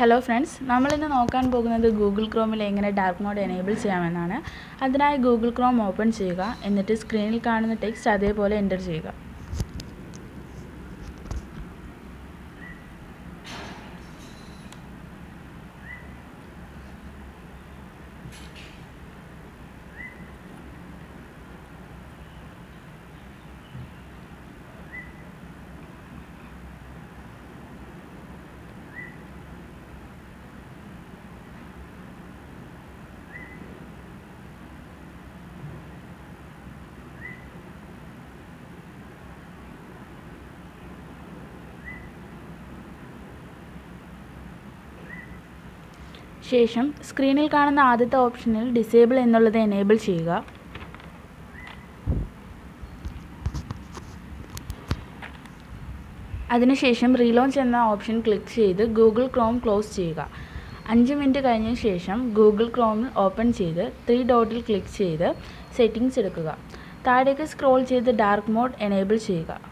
hello friends നമ്മളിന്ന് നോക്കാൻ പോകുന്നത് ഗൂഗിൾ ക്രോമിൽ എങ്ങനെ ഡാർക്ക് മോഡ് എനേബിൾ ചെയ്യാമെന്നാണ് അതിനായി ഗൂഗിൾ ക്രോം ഓപ്പൺ ചെയ്യുക എന്നിട്ട് സ്ക്രീനിൽ കാണുന്ന ടെക്സ്റ്റ് അതേപോലെ എൻ്റർ ചെയ്യുക ശേഷം സ്ക്രീനിൽ കാണുന്ന ആദ്യത്തെ ഓപ്ഷനിൽ ഡിസേബിൾ എന്നുള്ളത് എനേബിൾ ചെയ്യുക അതിനുശേഷം റീലോഞ്ച് എന്ന ഓപ്ഷൻ ക്ലിക്ക് ചെയ്ത് ഗൂഗിൾ ക്രോം ക്ലോസ് ചെയ്യുക അഞ്ച് മിനിറ്റ് കഴിഞ്ഞ ശേഷം ഗൂഗിൾ ക്രോം ഓപ്പൺ ചെയ്ത് ത്രീ ഡോട്ടിൽ ക്ലിക്ക് ചെയ്ത് സെറ്റിംഗ്സ് എടുക്കുക താഴേക്ക് സ്ക്രോൾ ചെയ്ത് ഡാർക്ക് മോഡ് എനേബിൾ ചെയ്യുക